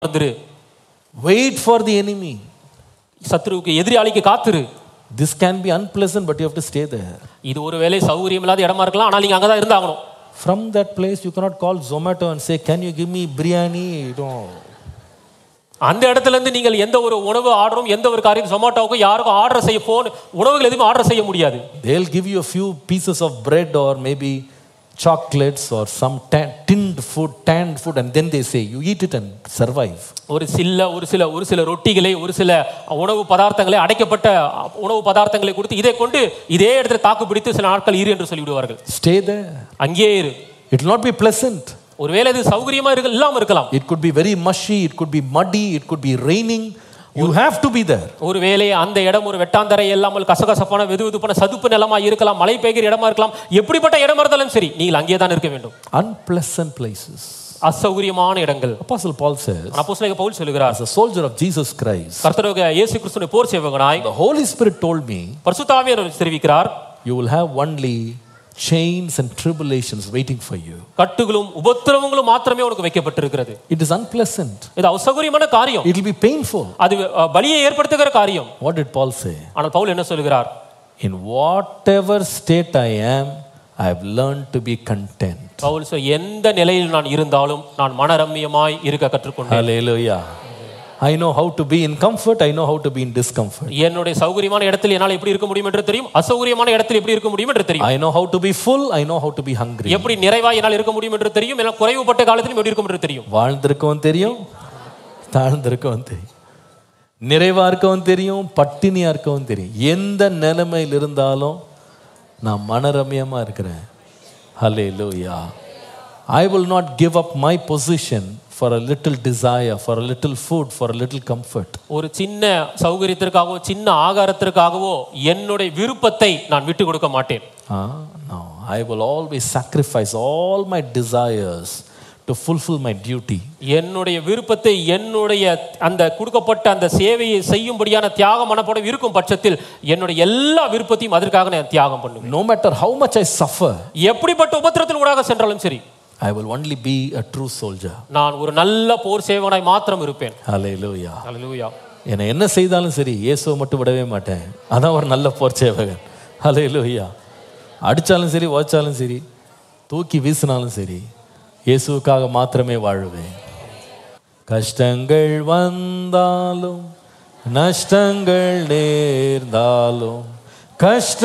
வந்துரு Wait for the enemy. சத்ருவுக்கு எதிராளிக்கு காத்துரு This can be unpleasant, but you have to stay there. இது ஒரு வேலை சௌகரியம் இல்லாத இடமா இருக்கலாம் ஆனால் நீங்க அங்கதான் இருந்தாகணும் From that place, you cannot call Zomato and say, Can you give me biryani? No. அந்த இடத்துல இருந்து நீங்கள் எந்த ஒரு உணவு ஆர்டரும் எந்த ஒரு காரியம் ஜொமாட்டோவுக்கும் யாருக்கும் ஆர்டர் செய்ய போன் உணவுகள் எதுவுமே ஆர்டர் செய்ய முடியாது They'll give you a few pieces of bread or maybe chocolates or some tan- tinned food, tanned food, and then they say, You eat it and survive. ஒரு சில ஒரு சில ஒரு சில ரொட்டிகளை ஒரு சில உணவு பதார்த்தங்களை அடைக்கப்பட்ட உணவு பதார்த்தங்களை கொடுத்து இதை கொண்டு இதே இடத்துல தாக்கு பிடித்து சில நாட்கள் இரு என்று சொல்லிவிடுவார்கள் Stay there. அங்கேயே இரு It will not be pleasant. ஒருவேளை இது சௌகரியமா இருக்க இல்லாம இருக்கலாம் It could be very mushy, it could be muddy, it could be raining. You have to be there. ஒருவேளை அந்த இடம் ஒரு வெட்டாந்தரை இல்லாமல் கசகசப்பான வெது வெதுப்பான சதுப்பு நிலமா இருக்கலாம் மழை பெய்கிற இடமா இருக்கலாம் எப்படிப்பட்ட இடமா இருந்தாலும் சரி நீங்கள் அங்கே தான் இருக்க வேண்டும் Unpleasant places. அசௌகரியமான இடங்கள் Apostle Paul says, அப்போஸ்தலனாகிய பவுல் சொல்லுகிறார் as a soldier of Jesus Christ, கர்த்தருடைய இயேசு கிறிஸ்துவின் போர் சேவகனாய் the Holy Spirit told me, பரிசுத்தாவியர் தெரிவிக்கிறார் you will have only chains and tribulations waiting for you. கட்டுகளும் உபத்திரவங்களும் மாத்திரமே உனக்கு வைக்கப்பட்டிருக்கிறது It is unpleasant. இது அசௌகரியமான காரியம் It will be painful. அது அஹ், பலியை ஏற்படுத்துகிற காரியம் What did Paul say? ஆனால் பவுல் என்ன சொல்லுகிறார் In whatever state I am, I have learned to be content. Pavul சொல் எந்த நிலையில் நான் இருந்தாலும் நான் மனரம்யமாய் இருக்க கற்றுக்கொண்டேன் Hallelujah. I know how to be in comfort, I know how to be in discomfort. என்னுடைய சௌகரியமான இடத்தில் என்னால் எப்படி இருக்க முடியும் என்று தெரியும் அசௌகரியமான இடத்தில் எப்படி இருக்க முடியும் என்று தெரியும் I know how to be full, I know how to be hungry. எப்படி நிறைவாய் என்னால் இருக்க முடியும் என்று தெரியும் என்னால் குறைவுபட்ட காலத்திலும் எப்படி இருக்கும் என்று தெரியும் வாழ்ந்திருக்கவும் தெரியும் தாழ்ந்திருக்கவும் தெரியும் நிறைவா இருக்கவும் தெரியும் பட்டினியா இருக்கவும் தெரியும் எந்த நிலைமையில் இருந்தாலும் நான் மனரம்யமா இருக்கிறேன் hallelujah I will not give up my position for a little desire for a little food for a little comfort ஒரு சின்ன சௌகரியத்திற்காகவோ சின்ன ஆகாரத்திற்காகவோ என்னுடைய விருப்பத்தை நான் விட்டு கொடுக்க மாட்டேன் no I will always sacrifice all my desires to fulfill my duty என்னுடைய விருப்பத்தை என்னுடைய அந்த கொடுக்கப்பட்ட அந்த சேவையை செய்யும்படியான தியாக மனப்படம் இருக்கும் பட்சத்தில் என்னுடைய எல்லா விருப்பத்தையும் அதற்காக நான் தியாகம் பண்ணுவேன் no matter how much I suffer எப்படிப்பட்ட உபத்திரத்தில் ஊடாக சென்றாலும் சரி I will only be a true soldier நான் ஒரு நல்ல போர் சேவனாய் மாத்திரம் இருப்பேன் ஹalleluya அல்லேலூயா என்னை என்ன செய்தாலும் சரி இயேசுவை மட்டும் விடவே மாட்டேன் அதான் ஒரு நல்ல போர் சேவகன் ஹalleluya அடிச்சாலும் சரி உதைச்சாலும் சரி தூக்கி வீசினாலும் சரி இயேசுவுக்காக மாத்திரமே வாழுவேன் கஷ்டங்கள் வந்தாலும் நஷ்டங்கள் நேர்ந்தாலும் கஷ்ட